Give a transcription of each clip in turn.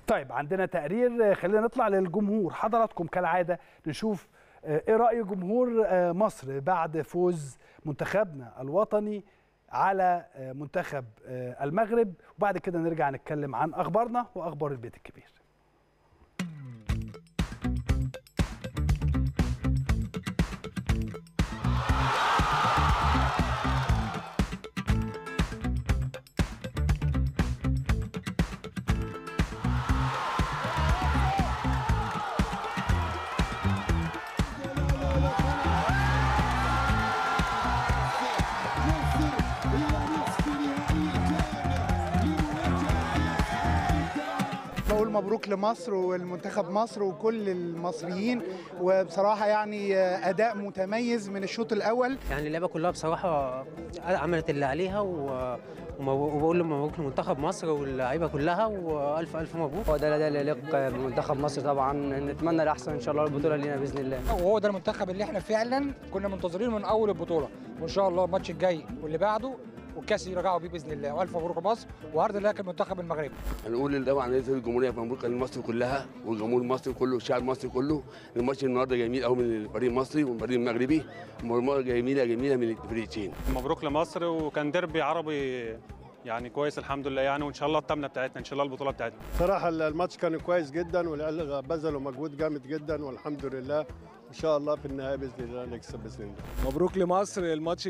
طيب عندنا تقرير خلينا نطلع للجمهور حضراتكم كالعاده نشوف ايه راي جمهور مصر بعد فوز منتخبنا الوطني على منتخب المغرب وبعد كده نرجع نتكلم عن اخبارنا واخبار البيت الكبير بقول مبروك لمصر والمنتخب مصر وكل المصريين وبصراحة يعني أداء متميز من الشوط الأول يعني اللعبة كلها بصراحة عملت اللي عليها و... وبقول مبروك لمنتخب مصر واللعيبة كلها والف الف مبروك هو ده اللي يليق بمنتخب مصر طبعا نتمنى الاحسن ان شاء الله البطولة لينا باذن الله وهو ده المنتخب اللي احنا فعلا كنا منتظرينه من اول البطولة وان شاء الله الماتش الجاي واللي بعده والكاس يرجعوا بيه باذن الله والف مبروك مصر وعرض لك المنتخب المغربي هنقول طبعا رئيس الجمهوريه مبروك لمصر كلها والجمهور المصري كله والشعب المصري كله الماتش النهارده جميل قوي من الفريق المصري والفريق المغربي مباراه جميله جميله من الفريقين مبروك لمصر وكان ديربي عربي يعني كويس الحمد لله يعني وان شاء الله التامنه بتاعتنا ان شاء الله البطوله بتاعتنا صراحه الماتش كان كويس جدا والعيال بذلوا مجهود جامد جدا والحمد لله ان شاء الله في النهايه باذن الله نكسب باذن الله مبروك لمصر الماتش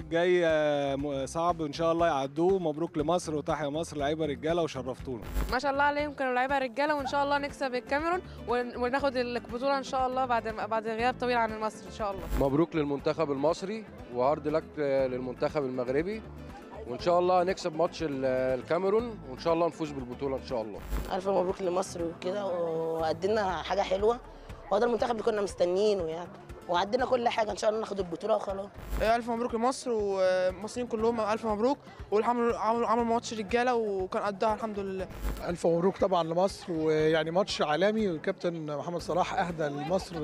الجاي صعب ان شاء الله يعدوه مبروك لمصر وتحيا مصر لعيبه رجاله وشرفتونا ما شاء الله عليهم كانوا لعيبه رجاله وان شاء الله نكسب الكاميرون وناخد البطوله ان شاء الله بعد بعد غياب طويل عن مصر ان شاء الله مبروك للمنتخب المصري وعرض لك للمنتخب المغربي وان شاء الله نكسب ماتش الكاميرون وان شاء الله نفوز بالبطوله ان شاء الله الف مبروك لمصر وكده وقدمنا حاجه حلوه هو ده المنتخب اللي كنا مستنيينه يعني وعدينا كل حاجه ان شاء الله ناخد البطوله وخلاص الف مبروك لمصر والمصريين كلهم الف مبروك والحمد عملوا عملوا ماتش رجاله وكان قدها الحمد لله الف مبروك طبعا لمصر ويعني ماتش عالمي والكابتن محمد صلاح اهدى لمصر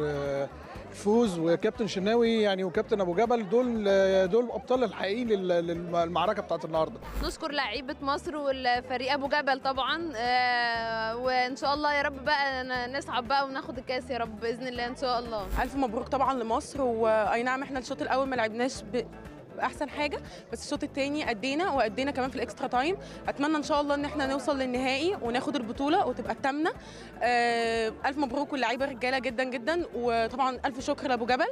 الفوز وكابتن شناوي يعني وكابتن ابو جبل دول دول ابطال الحقيقيين للمعركه بتاعت النهارده نشكر لعيبه مصر والفريق ابو جبل طبعا آه وان شاء الله يا رب بقى نصعد بقى وناخد الكاس يا رب باذن الله ان شاء الله الف مبروك طبعا لمصر واي نعم احنا الشوط الاول ما لعبناش ب... باحسن حاجه بس الشوط الثاني ادينا وادينا كمان في الاكسترا تايم اتمنى ان شاء الله ان احنا نوصل للنهائي وناخد البطوله وتبقى الثامنه آه الف مبروك واللعيبه رجاله جدا جدا وطبعا الف شكر لابو جبل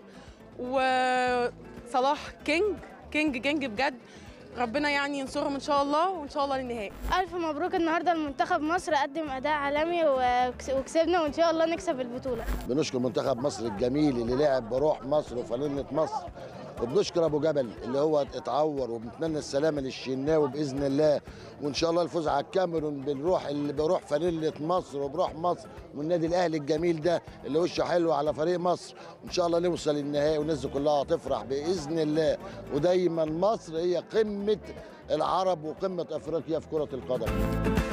وصلاح كينج كينج كينج بجد ربنا يعني ينصرهم ان شاء الله وان شاء الله للنهائي الف مبروك النهارده المنتخب مصر قدم اداء عالمي وكسبنا وان شاء الله نكسب البطوله بنشكر منتخب مصر الجميل اللي لعب بروح مصر وفانله مصر وبنشكر ابو جبل اللي هو اتعور وبنتمنى السلامه للشناوي باذن الله وان شاء الله الفوز على الكاميرون بالروح اللي بروح فانيله مصر وبروح مصر والنادي الاهلي الجميل ده اللي وشه حلو على فريق مصر وان شاء الله نوصل للنهائي والناس كلها هتفرح باذن الله ودايما مصر هي قمه العرب وقمه افريقيا في كره القدم